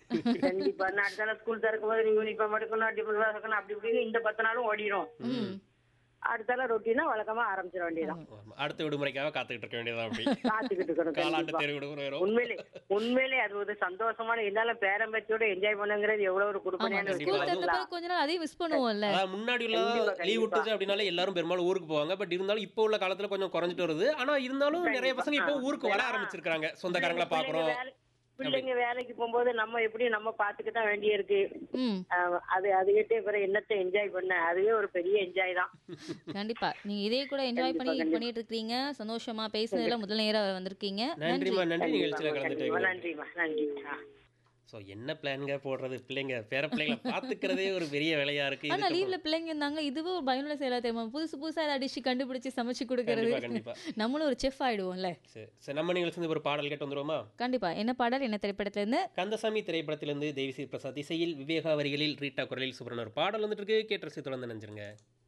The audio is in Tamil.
கண்டிப்பா நான் அடுத்த ஸ்கூல் திறக்கும் போது நீங்க யூனிஃபார்ம் எடுக்கணும் டிஃபன் எடுக்கணும் அப்படி இப்படின்னு இந்த பத்து நாளும் ஓடிடும் ம் அடுத்தால ரொட்டீனா வழக்கமா ஆரம்பிச்சிட வேண்டியதான் ஆமா. அடுத்த விடுமுறைக்காக காத்துக்கிட்டு இருக்க வேண்டியதான் அப்படி காத்துக்கிட்டு இருக்கணும் காலாண்டு கண்டிப்பா. தேர்வு விடுமுறை வரும் உண்மையிலே உண்மையிலே அது ஒரு சந்தோஷமான இருந்தாலும் பேரம்பேத்தியோட என்ஜாய் பண்ணுங்கிறது எவ்வளவு ஒரு ஆமா குடும்பமான ஸ்கூல் திறந்த விஷயம் பிறகு கொஞ்ச நாள் அதையும் மிஸ் பண்ணுவோம்ல அதான் முன்னாடி உள்ள கண்டிப்பா, லீவ் கண்டிப்பா. விட்டுச்சு அப்படின்னாலே எல்லாரும் பெரும்பாலும் ஊருக்கு போவாங்க பட் இருந்தாலும் இப்போ உள்ள காலத்துல கொஞ்சம் குறைஞ்சிட்டு வருது ஆனா இருந்தாலும் நிறைய பசங்க இப்போ ஊருக்கு வர ஆரம்பிச்சிருக்காங்க சொந்தக்காரங்களை பாக்குறோம் வேலை- பிள்ளைங்க வேலைக்கு போகும்போது நம்ம எப்படி நம்ம பாத்துக்க தான் வேண்டிய இருக்கு ம் ஆஹ் அது அதுகிட்டே பிறகு என்னத்தை என்ஜாய் பண்ண அதுவே ஒரு பெரிய என்ஜாய் தான் கண்டிப்பா நீங்க இதே கூட என்ஜாய் பண்ணி பண்ணிட்டு இருக்கீங்க சந்தோஷமா பேசுனதுல முதல் நேரம் வந்திருக்கீங்க நன்றிமா நன்றி நிகழ்ச்சியில கண்டிப்பா, கலந்துட்டு நன்றிம்மா நன்றி ஆ. ஸோ என்ன பிளான்ங்க போடுறது பிள்ளைங்க பேர பிள்ளைங்களை பாத்துக்கிறதே ஒரு பெரிய வேலையா இருக்கு ஆனா இதுக்கு லீவ்ல பிள்ளைங்க இருந்தாங்க இதுவும் ஒரு பயனுள்ள செயலா தெரியுமா புதுசு புதுசா ஏதாவது டிஷ் கண்டுபிடிச்சு சமைச்சு கொடுக்கறது கண்டிப்பா, கண்டிப்பா. நம்மளும் ஒரு செஃப் ஆயிடுவோம்ல சரி சரி நம்ம நிகழ்ச்சி வந்து ஒரு பாடல் கேட்டு வந்துருவோமா கண்டிப்பா என்ன பாடல் என்ன திரைப்படத்துல இருந்து கந்தசாமி திரைப்படத்திலிருந்து தேவிஸ்ரீ பிரசாத் இசையில் விவேகா வரிகளில் ரீட்டா குரலில் சுப்ரன் ஒரு பாடல் வந்துட்டு இருக்கு கேட்டு ரசி தொடர்ந்து நினைச்சிருங்க